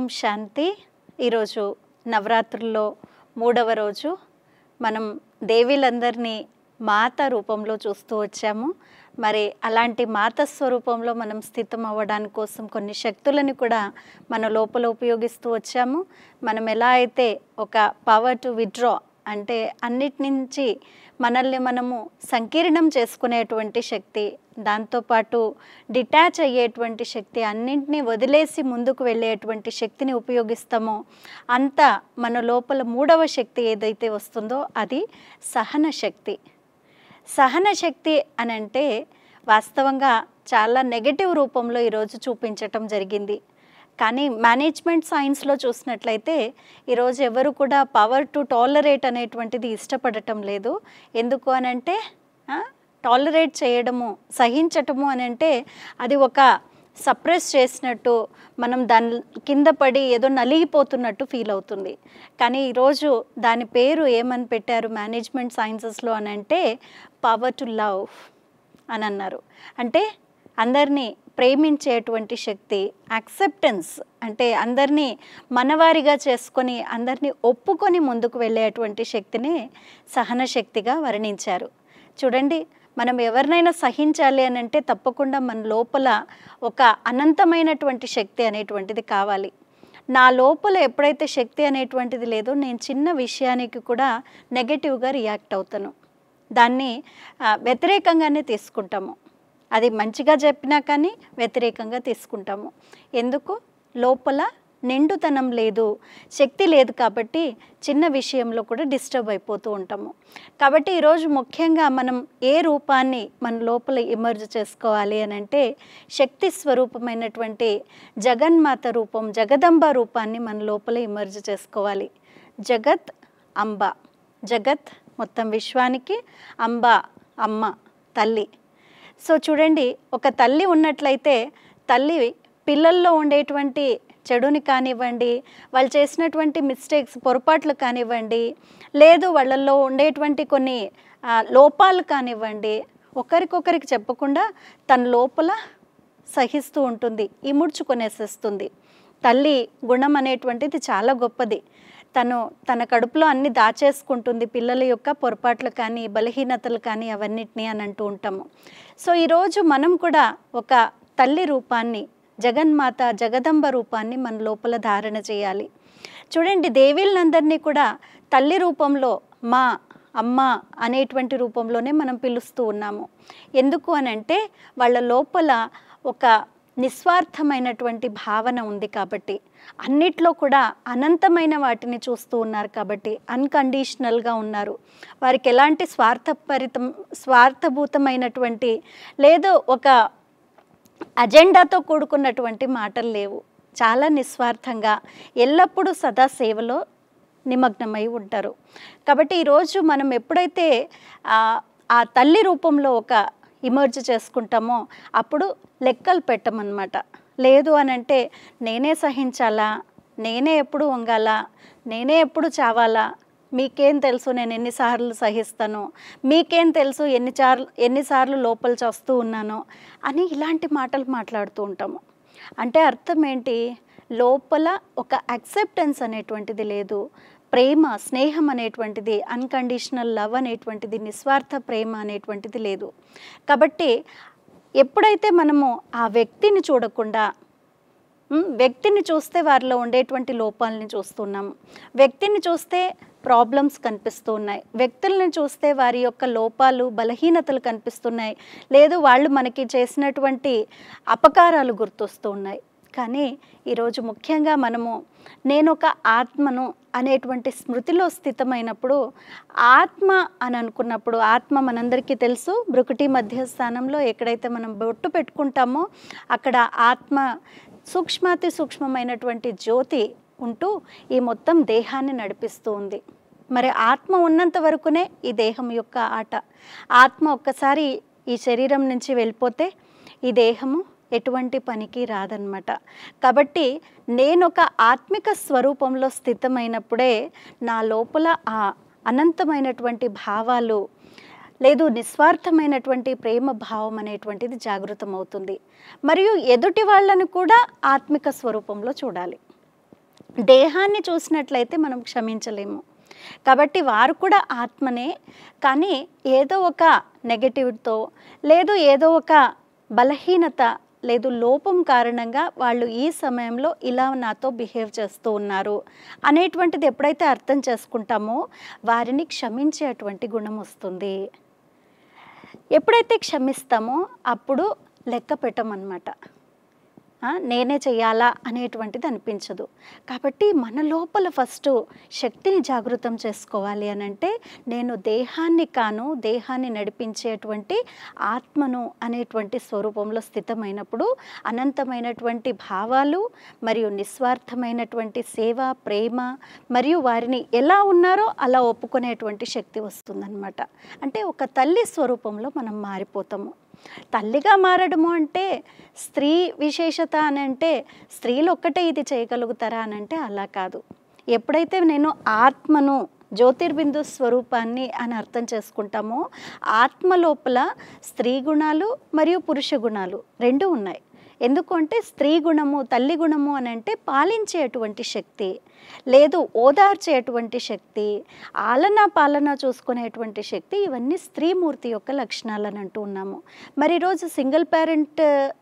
శాంతి ఈరోజు నవరాత్రుల్లో మూడవ రోజు మనం దేవీలందరినీ మాత రూపంలో చూస్తూ వచ్చాము మరి అలాంటి మాత స్వరూపంలో మనం స్థితం అవ్వడానికి కోసం కొన్ని శక్తులను కూడా మన లోపల ఉపయోగిస్తూ వచ్చాము మనం ఎలా అయితే ఒక పవర్ టు విత్డ్రా అంటే అన్నిటి నుంచి మనల్ని మనము సంకీర్ణం చేసుకునేటువంటి శక్తి దాంతోపాటు డిటాచ్ అయ్యేటువంటి శక్తి అన్నింటినీ వదిలేసి ముందుకు వెళ్ళేటువంటి శక్తిని ఉపయోగిస్తామో అంత మన లోపల మూడవ శక్తి ఏదైతే వస్తుందో అది సహన శక్తి సహన శక్తి అని అంటే వాస్తవంగా చాలా నెగటివ్ రూపంలో ఈరోజు చూపించటం జరిగింది కానీ మేనేజ్మెంట్ సైన్స్లో చూసినట్లయితే ఈరోజు ఎవరు కూడా పవర్ టు టాలరేట్ అనేటువంటిది ఇష్టపడటం లేదు ఎందుకు అని అంటే టాలరేట్ చేయడము సహించటము అని అంటే అది ఒక సప్రెస్ చేసినట్టు మనం దాని కింద పడి ఏదో నలిగిపోతున్నట్టు ఫీల్ అవుతుంది కానీ ఈరోజు దాని పేరు ఏమని పెట్టారు మేనేజ్మెంట్ సైన్సెస్లో అని అంటే పవర్ టు లవ్ అని అన్నారు అంటే అందరినీ ప్రేమించేటువంటి శక్తి యాక్సెప్టెన్స్ అంటే అందరినీ మనవారిగా చేసుకొని అందరినీ ఒప్పుకొని ముందుకు వెళ్ళేటువంటి శక్తిని సహన శక్తిగా వర్ణించారు చూడండి మనం ఎవరినైనా సహించాలి అని అంటే తప్పకుండా మన లోపల ఒక అనంతమైనటువంటి శక్తి అనేటువంటిది కావాలి నా లోపల ఎప్పుడైతే శక్తి అనేటువంటిది లేదో నేను చిన్న విషయానికి కూడా నెగటివ్గా రియాక్ట్ అవుతాను దాన్ని వ్యతిరేకంగానే తీసుకుంటాము అది మంచిగా చెప్పినా కానీ వ్యతిరేకంగా తీసుకుంటాము ఎందుకు లోపల నిండుతనం లేదు శక్తి లేదు కాబట్టి చిన్న విషయంలో కూడా డిస్టర్బ్ అయిపోతూ ఉంటాము కాబట్టి ఈరోజు ముఖ్యంగా మనం ఏ రూపాన్ని మన లోపల ఇమర్జ్ చేసుకోవాలి అని అంటే శక్తి స్వరూపమైనటువంటి జగన్మాత రూపం జగదంబ రూపాన్ని మన లోపల ఇమర్జ్ చేసుకోవాలి జగత్ అంబ జగత్ మొత్తం విశ్వానికి అంబ అమ్మ తల్లి సో చూడండి ఒక తల్లి ఉన్నట్లయితే తల్లి పిల్లల్లో ఉండేటువంటి చెడుని కానివ్వండి వాళ్ళు చేసినటువంటి మిస్టేక్స్ పొరపాట్లు కానివ్వండి లేదు వాళ్ళల్లో ఉండేటువంటి కొన్ని లోపాలు కానివ్వండి ఒకరికొకరికి చెప్పకుండా తన లోపల సహిస్తూ ఉంటుంది ఇముడ్చుకొనేసేస్తుంది తల్లి గుణం అనేటువంటిది చాలా గొప్పది తను తన కడుపులో అన్ని దాచేసుకుంటుంది పిల్లల యొక్క పొరపాట్లు కానీ బలహీనతలు కానీ అవన్నిటినీ అని అంటూ ఉంటాము సో ఈరోజు మనం కూడా ఒక తల్లి రూపాన్ని జగన్మాత జగదంబ రూపాన్ని మన లోపల ధారణ చేయాలి చూడండి దేవీలందరినీ కూడా తల్లి రూపంలో మా అమ్మ అనేటువంటి రూపంలోనే మనం పిలుస్తూ ఉన్నాము ఎందుకు అని అంటే వాళ్ళ లోపల ఒక నిస్వార్థమైనటువంటి భావన ఉంది కాబట్టి అన్నిట్లో కూడా అనంతమైన వాటిని చూస్తూ ఉన్నారు కాబట్టి అన్కండిషనల్గా ఉన్నారు వారికి ఎలాంటి స్వార్థపరితం స్వార్థభూతమైనటువంటి లేదు ఒక అజెండాతో కూడుకున్నటువంటి మాటలు లేవు చాలా నిస్వార్థంగా ఎల్లప్పుడూ సదా సేవలో నిమగ్నమై ఉంటారు కాబట్టి ఈరోజు మనం ఎప్పుడైతే ఆ తల్లి రూపంలో ఒక ఇమర్జ్ చేసుకుంటామో అప్పుడు లెక్కలు పెట్టమన్నమాట లేదు అని అంటే నేనే సహించాలా నేనే ఎప్పుడు వంగాలా నేనే ఎప్పుడు చావాలా మీకేం తెలుసు నేను ఎన్నిసార్లు సహిస్తాను మీకేం తెలుసు ఎన్నిసార్లు ఎన్నిసార్లు లోపల చస్తూ ఉన్నానో అని ఇలాంటి మాటలు మాట్లాడుతూ ఉంటాము అంటే అర్థం ఏంటి లోపల ఒక యాక్సెప్టెన్స్ అనేటువంటిది లేదు ప్రేమ స్నేహం అనేటువంటిది అన్కండిషనల్ లవ్ అనేటువంటిది నిస్వార్థ ప్రేమ అనేటువంటిది లేదు కాబట్టి ఎప్పుడైతే మనము ఆ వ్యక్తిని చూడకుండా వ్యక్తిని చూస్తే వారిలో ఉండేటువంటి లోపాలని చూస్తున్నాము వ్యక్తిని చూస్తే ప్రాబ్లమ్స్ కనిపిస్తూ ఉన్నాయి వ్యక్తులను చూస్తే వారి యొక్క లోపాలు బలహీనతలు కనిపిస్తున్నాయి లేదు వాళ్ళు మనకి చేసినటువంటి అపకారాలు గుర్తొస్తూ ఉన్నాయి కానీ ఈరోజు ముఖ్యంగా మనము నేను ఒక ఆత్మను అనేటువంటి స్మృతిలో స్థితమైనప్పుడు ఆత్మ అని అనుకున్నప్పుడు ఆత్మ మనందరికీ తెలుసు బ్రుకుటి మధ్యస్థానంలో ఎక్కడైతే మనం బొట్టు పెట్టుకుంటామో అక్కడ ఆత్మ సూక్ష్మాతి సూక్ష్మమైనటువంటి జ్యోతి ఉంటూ ఈ మొత్తం దేహాన్ని నడిపిస్తూ ఉంది మరి ఆత్మ ఉన్నంత వరకునే ఈ దేహం యొక్క ఆట ఆత్మ ఒక్కసారి ఈ శరీరం నుంచి వెళ్ళిపోతే ఈ దేహము ఎటువంటి పనికి రాదనమాట కాబట్టి నేను ఒక ఆత్మిక స్వరూపంలో స్థితమైనప్పుడే నా లోపల ఆ అనంతమైనటువంటి భావాలు లేదు నిస్వార్థమైనటువంటి ప్రేమ భావం అనేటువంటిది జాగృతం అవుతుంది మరియు ఎదుటి వాళ్ళను కూడా ఆత్మిక స్వరూపంలో చూడాలి దేహాన్ని చూసినట్లయితే మనం క్షమించలేము కాబట్టి వారు కూడా ఆత్మనే కానీ ఏదో ఒక నెగటివ్తో లేదు ఏదో ఒక బలహీనత లేదు లోపం కారణంగా వాళ్ళు ఈ సమయంలో ఇలా నాతో బిహేవ్ చేస్తూ ఉన్నారు అనేటువంటిది ఎప్పుడైతే అర్థం చేసుకుంటామో వారిని క్షమించేటువంటి గుణం వస్తుంది ఎప్పుడైతే క్షమిస్తామో అప్పుడు లెక్క పెట్టమన్నమాట ఆ, నేనే చెయ్యాలా అనేటువంటిది అనిపించదు కాబట్టి మన లోపల ఫస్ట్ శక్తిని జాగృతం చేసుకోవాలి అని అంటే నేను దేహాన్ని కాను దేహాన్ని నడిపించేటువంటి ఆత్మను అనేటువంటి స్వరూపంలో స్థితమైనప్పుడు అనంతమైనటువంటి భావాలు మరియు నిస్వార్థమైనటువంటి సేవ ప్రేమ మరియు వారిని ఎలా ఉన్నారో అలా ఒప్పుకునేటువంటి శక్తి వస్తుందన్నమాట అంటే ఒక తల్లి స్వరూపంలో మనం మారిపోతాము తల్లిగా మారడము అంటే స్త్రీ విశేషత అని అంటే స్త్రీలు ఒక్కటే ఇది చేయగలుగుతారా అని అంటే అలా కాదు ఎప్పుడైతే నేను ఆత్మను జ్యోతిర్బిందు స్వరూపాన్ని అని అర్థం చేసుకుంటామో ఆత్మ లోపల స్త్రీ గుణాలు మరియు పురుష గుణాలు రెండు ఉన్నాయి ఎందుకంటే స్త్రీ గుణము తల్లి గుణము అని అంటే పాలించేటువంటి శక్తి లేదు ఓదార్చేటువంటి శక్తి ఆలన పాలన చూసుకునేటువంటి శక్తి ఇవన్నీ స్త్రీమూర్తి యొక్క లక్షణాలు అని అంటూ ఉన్నాము మరి ఈరోజు సింగిల్ పేరెంట్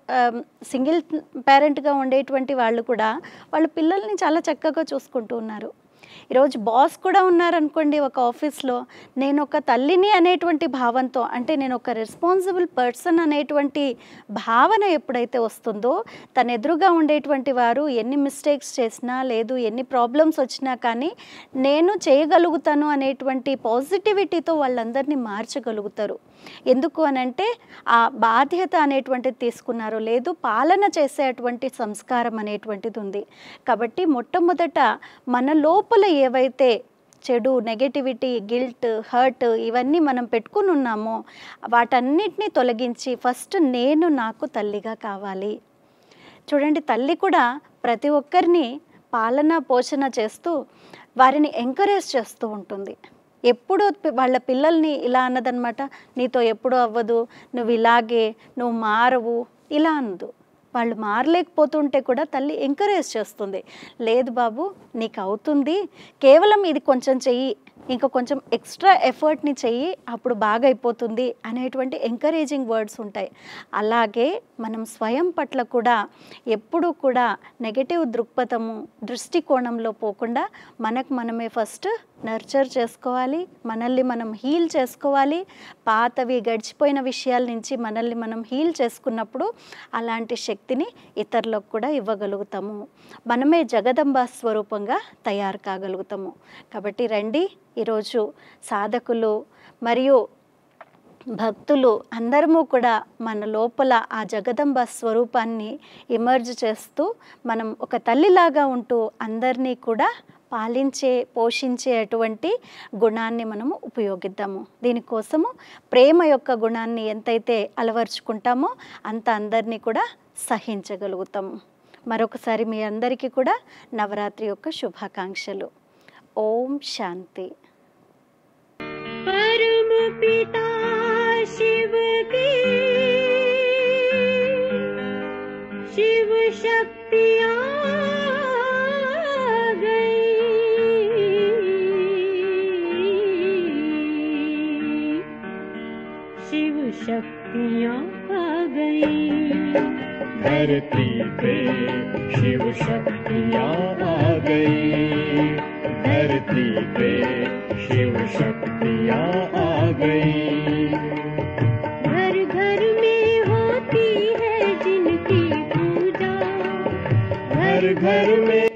సింగిల్ పేరెంట్గా ఉండేటువంటి వాళ్ళు కూడా వాళ్ళ పిల్లల్ని చాలా చక్కగా చూసుకుంటూ ఉన్నారు ఈరోజు బాస్ కూడా ఉన్నారనుకోండి ఒక ఆఫీస్లో నేను ఒక తల్లిని అనేటువంటి భావంతో అంటే నేను ఒక రెస్పాన్సిబుల్ పర్సన్ అనేటువంటి భావన ఎప్పుడైతే వస్తుందో తన ఎదురుగా ఉండేటువంటి వారు ఎన్ని మిస్టేక్స్ చేసినా లేదు ఎన్ని ప్రాబ్లమ్స్ వచ్చినా కానీ నేను చేయగలుగుతాను అనేటువంటి పాజిటివిటీతో వాళ్ళందరినీ మార్చగలుగుతారు ఎందుకు అనంటే ఆ బాధ్యత అనేటువంటిది తీసుకున్నారు లేదు పాలన చేసేటువంటి సంస్కారం అనేటువంటిది ఉంది కాబట్టి మొట్టమొదట మన లోపల ఏవైతే చెడు నెగటివిటీ గిల్ట్ హర్ట్ ఇవన్నీ మనం పెట్టుకుని ఉన్నామో వాటన్నిటిని తొలగించి ఫస్ట్ నేను నాకు తల్లిగా కావాలి చూడండి తల్లి కూడా ప్రతి ఒక్కరిని పాలన పోషణ చేస్తూ వారిని ఎంకరేజ్ చేస్తూ ఉంటుంది ఎప్పుడు పి- వాళ్ళ పిల్లల్ని ఇలా అన్నదనమాట నీతో ఎప్పుడు అవ్వదు నువ్వు ఇలాగే నువ్వు మారవు ఇలా అనదు వాళ్ళు మారలేకపోతుంటే కూడా తల్లి ఎంకరేజ్ చేస్తుంది లేదు బాబు నీకు అవుతుంది కేవలం ఇది కొంచెం చెయ్యి ఇంకా కొంచెం ఎక్స్ట్రా ఎఫర్ట్ని చెయ్యి అప్పుడు బాగా అయిపోతుంది అనేటువంటి ఎంకరేజింగ్ వర్డ్స్ ఉంటాయి అలాగే మనం స్వయం పట్ల కూడా ఎప్పుడూ కూడా నెగటివ్ దృక్పథము దృష్టికోణంలో పోకుండా మనకు మనమే ఫస్ట్ నర్చర్ చేసుకోవాలి మనల్ని మనం హీల్ చేసుకోవాలి పాతవి గడిచిపోయిన విషయాల నుంచి మనల్ని మనం హీల్ చేసుకున్నప్పుడు అలాంటి శక్తిని ఇతరులకు కూడా ఇవ్వగలుగుతాము మనమే జగదంబ స్వరూపంగా తయారు కాగలుగుతాము కాబట్టి రండి ఈరోజు సాధకులు మరియు భక్తులు అందరము కూడా మన లోపల ఆ జగదంబ స్వరూపాన్ని ఇమర్జ్ చేస్తూ మనం ఒక తల్లిలాగా ఉంటూ అందరినీ కూడా పాలించే పోషించే అటువంటి గుణాన్ని మనము ఉపయోగిద్దాము దీనికోసము ప్రేమ యొక్క గుణాన్ని ఎంతైతే అలవర్చుకుంటామో అంత అందరినీ కూడా సహించగలుగుతాము మరొకసారి మీ అందరికీ కూడా నవరాత్రి యొక్క శుభాకాంక్షలు ఓం శాంతి परम पिता शिव के शिव शक्तियाँ गई शिव शक्तियाँ आ गई धरती पे शिव शक्तियाँ आ गई धरती पे शिव शक्तियाँ आ गई घर घर में होती है जिनकी पूजा घर घर में